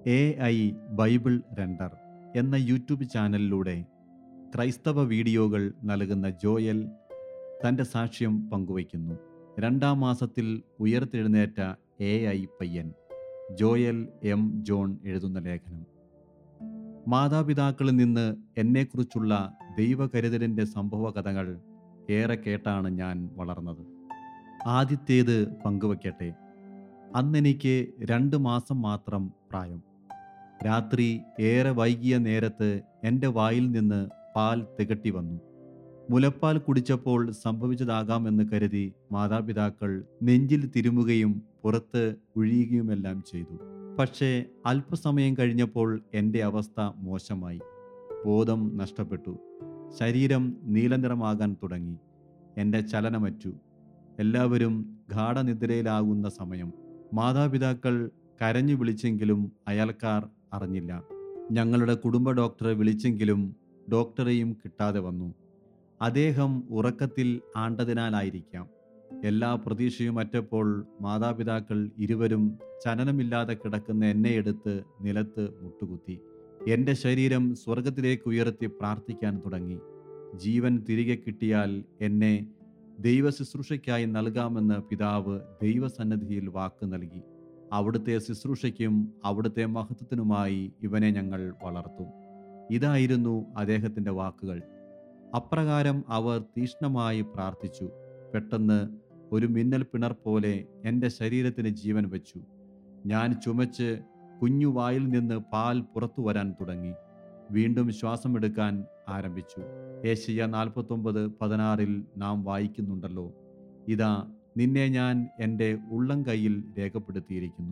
A I Bible രണ്ടർ എന്ന YouTube ചാനലിലൂടെ ക്രൈസ്തവ വീഡിയോകൾ നൽകുന്ന ജോയൽ തൻ്റെ സാക്ഷ്യം പങ്കുവയ്ക്കുന്നു രണ്ടാം മാസത്തിൽ ഉയർത്തെഴുന്നേറ്റ എ ഐ പയ്യൻ ജോയൽ എം ജോൺ എഴുതുന്ന ലേഖനം മാതാപിതാക്കളിൽ നിന്ന് എന്നെക്കുറിച്ചുള്ള ദൈവകരുതലിൻ്റെ സംഭവ കഥകൾ ഏറെ കേട്ടാണ് ഞാൻ വളർന്നത് ആദ്യത്തേത് പങ്കുവയ്ക്കട്ടെ അന്നെനിക്ക് രണ്ട് മാസം മാത്രം പ്രായം രാത്രി ഏറെ വൈകിയ നേരത്ത് എൻ്റെ വായിൽ നിന്ന് പാൽ തികട്ടി വന്നു മുലപ്പാൽ കുടിച്ചപ്പോൾ സംഭവിച്ചതാകാമെന്ന് കരുതി മാതാപിതാക്കൾ നെഞ്ചിൽ തിരുമുകയും പുറത്ത് ഒഴിയുകയുമെല്ലാം ചെയ്തു പക്ഷേ അല്പസമയം കഴിഞ്ഞപ്പോൾ എൻ്റെ അവസ്ഥ മോശമായി ബോധം നഷ്ടപ്പെട്ടു ശരീരം നീലനിറമാകാൻ തുടങ്ങി എൻ്റെ ചലനമറ്റു എല്ലാവരും ഗാഠനിദ്രയിലാകുന്ന സമയം മാതാപിതാക്കൾ കരഞ്ഞു വിളിച്ചെങ്കിലും അയൽക്കാർ അറിഞ്ഞില്ല ഞങ്ങളുടെ കുടുംബ ഡോക്ടറെ വിളിച്ചെങ്കിലും ഡോക്ടറെയും കിട്ടാതെ വന്നു അദ്ദേഹം ഉറക്കത്തിൽ ആണ്ടതിനാലായിരിക്കാം എല്ലാ പ്രതീക്ഷയും അറ്റപ്പോൾ മാതാപിതാക്കൾ ഇരുവരും ചലനമില്ലാതെ കിടക്കുന്ന എന്നെ എടുത്ത് നിലത്ത് മുട്ടുകുത്തി എൻ്റെ ശരീരം സ്വർഗത്തിലേക്ക് ഉയർത്തി പ്രാർത്ഥിക്കാൻ തുടങ്ങി ജീവൻ തിരികെ കിട്ടിയാൽ എന്നെ ദൈവ ശുശ്രൂഷയ്ക്കായി നൽകാമെന്ന് പിതാവ് ദൈവസന്നിധിയിൽ വാക്ക് നൽകി അവിടുത്തെ ശുശ്രൂഷയ്ക്കും അവിടുത്തെ മഹത്വത്തിനുമായി ഇവനെ ഞങ്ങൾ വളർത്തും ഇതായിരുന്നു അദ്ദേഹത്തിൻ്റെ വാക്കുകൾ അപ്രകാരം അവർ തീഷ്ണമായി പ്രാർത്ഥിച്ചു പെട്ടെന്ന് ഒരു മിന്നൽ പിണർ പോലെ എൻ്റെ ശരീരത്തിന് ജീവൻ വെച്ചു ഞാൻ ചുമച്ച് കുഞ്ഞു വായിൽ നിന്ന് പാൽ പുറത്തു വരാൻ തുടങ്ങി വീണ്ടും ശ്വാസമെടുക്കാൻ ആരംഭിച്ചു ഏഷ്യ നാൽപ്പത്തൊമ്പത് പതിനാറിൽ നാം വായിക്കുന്നുണ്ടല്ലോ ഇതാ നിന്നെ ഞാൻ എൻ്റെ ഉള്ളം കൈയിൽ രേഖപ്പെടുത്തിയിരിക്കുന്നു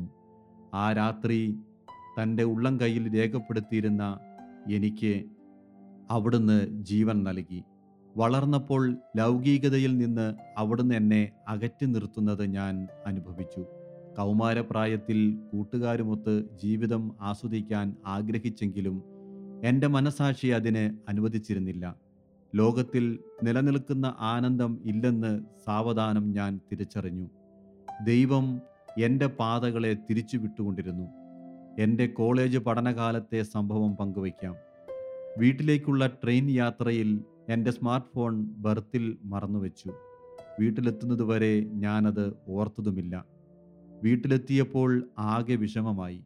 ആ രാത്രി തൻ്റെ ഉള്ളം കൈയിൽ രേഖപ്പെടുത്തിയിരുന്ന എനിക്ക് അവിടുന്ന് ജീവൻ നൽകി വളർന്നപ്പോൾ ലൗകികതയിൽ നിന്ന് അവിടുന്ന് എന്നെ അകറ്റി നിർത്തുന്നത് ഞാൻ അനുഭവിച്ചു കൗമാരപ്രായത്തിൽ കൂട്ടുകാരുമൊത്ത് ജീവിതം ആസ്വദിക്കാൻ ആഗ്രഹിച്ചെങ്കിലും എൻ്റെ മനസാക്ഷി അതിന് അനുവദിച്ചിരുന്നില്ല ലോകത്തിൽ നിലനിൽക്കുന്ന ആനന്ദം ഇല്ലെന്ന് സാവധാനം ഞാൻ തിരിച്ചറിഞ്ഞു ദൈവം എൻ്റെ പാതകളെ തിരിച്ചു വിട്ടുകൊണ്ടിരുന്നു എൻ്റെ കോളേജ് പഠനകാലത്തെ സംഭവം പങ്കുവയ്ക്കാം വീട്ടിലേക്കുള്ള ട്രെയിൻ യാത്രയിൽ എൻ്റെ സ്മാർട്ട് ഫോൺ ബർത്തിൽ മറന്നുവെച്ചു വീട്ടിലെത്തുന്നതുവരെ ഞാനത് ഓർത്തതുമില്ല വീട്ടിലെത്തിയപ്പോൾ ആകെ വിഷമമായി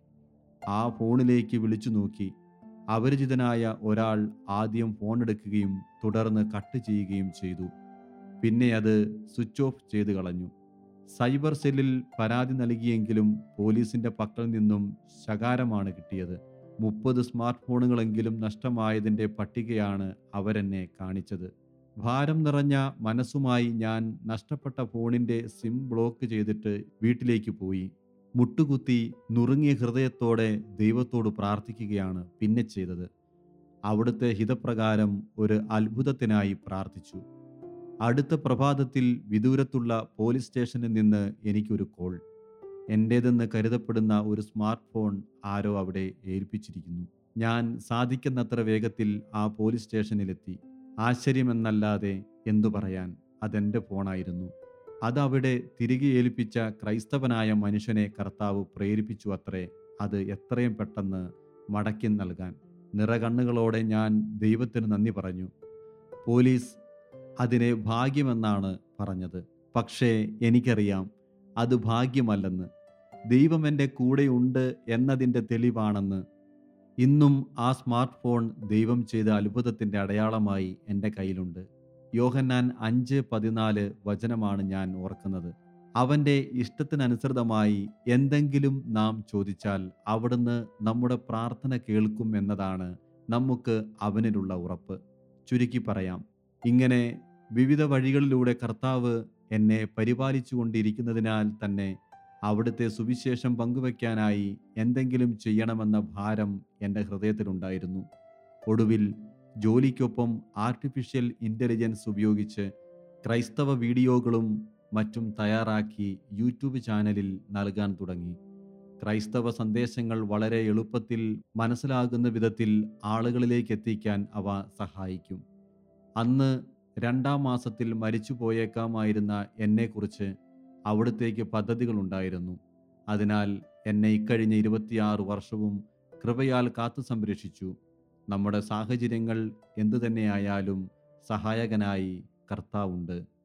ആ ഫോണിലേക്ക് വിളിച്ചു നോക്കി അപരിചിതനായ ഒരാൾ ആദ്യം ഫോൺ എടുക്കുകയും തുടർന്ന് കട്ട് ചെയ്യുകയും ചെയ്തു പിന്നെ അത് സ്വിച്ച് ഓഫ് ചെയ്തു കളഞ്ഞു സൈബർ സെല്ലിൽ പരാതി നൽകിയെങ്കിലും പോലീസിന്റെ പക്കൽ നിന്നും ശകാരമാണ് കിട്ടിയത് മുപ്പത് സ്മാർട്ട് ഫോണുകളെങ്കിലും നഷ്ടമായതിൻ്റെ പട്ടികയാണ് അവരെന്നെ കാണിച്ചത് ഭാരം നിറഞ്ഞ മനസ്സുമായി ഞാൻ നഷ്ടപ്പെട്ട ഫോണിൻ്റെ സിം ബ്ലോക്ക് ചെയ്തിട്ട് വീട്ടിലേക്ക് പോയി മുട്ടുകുത്തി നുറുങ്ങിയ ഹൃദയത്തോടെ ദൈവത്തോട് പ്രാർത്ഥിക്കുകയാണ് പിന്നെ ചെയ്തത് അവിടുത്തെ ഹിതപ്രകാരം ഒരു അത്ഭുതത്തിനായി പ്രാർത്ഥിച്ചു അടുത്ത പ്രഭാതത്തിൽ വിദൂരത്തുള്ള പോലീസ് സ്റ്റേഷനിൽ നിന്ന് എനിക്കൊരു കോൾ എൻ്റേതെന്ന് കരുതപ്പെടുന്ന ഒരു സ്മാർട്ട് ഫോൺ ആരോ അവിടെ ഏൽപ്പിച്ചിരിക്കുന്നു ഞാൻ സാധിക്കുന്നത്ര വേഗത്തിൽ ആ പോലീസ് സ്റ്റേഷനിലെത്തി ആശ്ചര്യമെന്നല്ലാതെ എന്തു പറയാൻ അതെൻ്റെ ഫോണായിരുന്നു അതവിടെ തിരികെ ഏൽപ്പിച്ച ക്രൈസ്തവനായ മനുഷ്യനെ കർത്താവ് പ്രേരിപ്പിച്ചു അത്രേ അത് എത്രയും പെട്ടെന്ന് മടക്കി നൽകാൻ നിറകണ്ണുകളോടെ ഞാൻ ദൈവത്തിന് നന്ദി പറഞ്ഞു പോലീസ് അതിനെ ഭാഗ്യമെന്നാണ് പറഞ്ഞത് പക്ഷേ എനിക്കറിയാം അത് ഭാഗ്യമല്ലെന്ന് ദൈവം എൻ്റെ കൂടെയുണ്ട് എന്നതിൻ്റെ തെളിവാണെന്ന് ഇന്നും ആ സ്മാർട്ട് ഫോൺ ദൈവം ചെയ്ത അത്ഭുതത്തിൻ്റെ അടയാളമായി എൻ്റെ കയ്യിലുണ്ട് യോഹന്നാൻ അഞ്ച് പതിനാല് വചനമാണ് ഞാൻ ഓർക്കുന്നത് അവൻ്റെ ഇഷ്ടത്തിനനുസൃതമായി എന്തെങ്കിലും നാം ചോദിച്ചാൽ അവിടുന്ന് നമ്മുടെ പ്രാർത്ഥന കേൾക്കും എന്നതാണ് നമുക്ക് അവനിലുള്ള ഉറപ്പ് ചുരുക്കി പറയാം ഇങ്ങനെ വിവിധ വഴികളിലൂടെ കർത്താവ് എന്നെ പരിപാലിച്ചു കൊണ്ടിരിക്കുന്നതിനാൽ തന്നെ അവിടുത്തെ സുവിശേഷം പങ്കുവയ്ക്കാനായി എന്തെങ്കിലും ചെയ്യണമെന്ന ഭാരം എൻ്റെ ഹൃദയത്തിലുണ്ടായിരുന്നു ഒടുവിൽ ജോലിക്കൊപ്പം ആർട്ടിഫിഷ്യൽ ഇൻ്റലിജൻസ് ഉപയോഗിച്ച് ക്രൈസ്തവ വീഡിയോകളും മറ്റും തയ്യാറാക്കി യൂട്യൂബ് ചാനലിൽ നൽകാൻ തുടങ്ങി ക്രൈസ്തവ സന്ദേശങ്ങൾ വളരെ എളുപ്പത്തിൽ മനസ്സിലാകുന്ന വിധത്തിൽ ആളുകളിലേക്ക് എത്തിക്കാൻ അവ സഹായിക്കും അന്ന് രണ്ടാം മാസത്തിൽ മരിച്ചു പോയേക്കാമായിരുന്ന എന്നെക്കുറിച്ച് അവിടുത്തേക്ക് പദ്ധതികളുണ്ടായിരുന്നു അതിനാൽ എന്നെ ഇക്കഴിഞ്ഞ ഇരുപത്തിയാറ് വർഷവും കൃപയാൽ കാത്തു സംരക്ഷിച്ചു നമ്മുടെ സാഹചര്യങ്ങൾ എന്തു തന്നെയായാലും സഹായകനായി കർത്താവുണ്ട്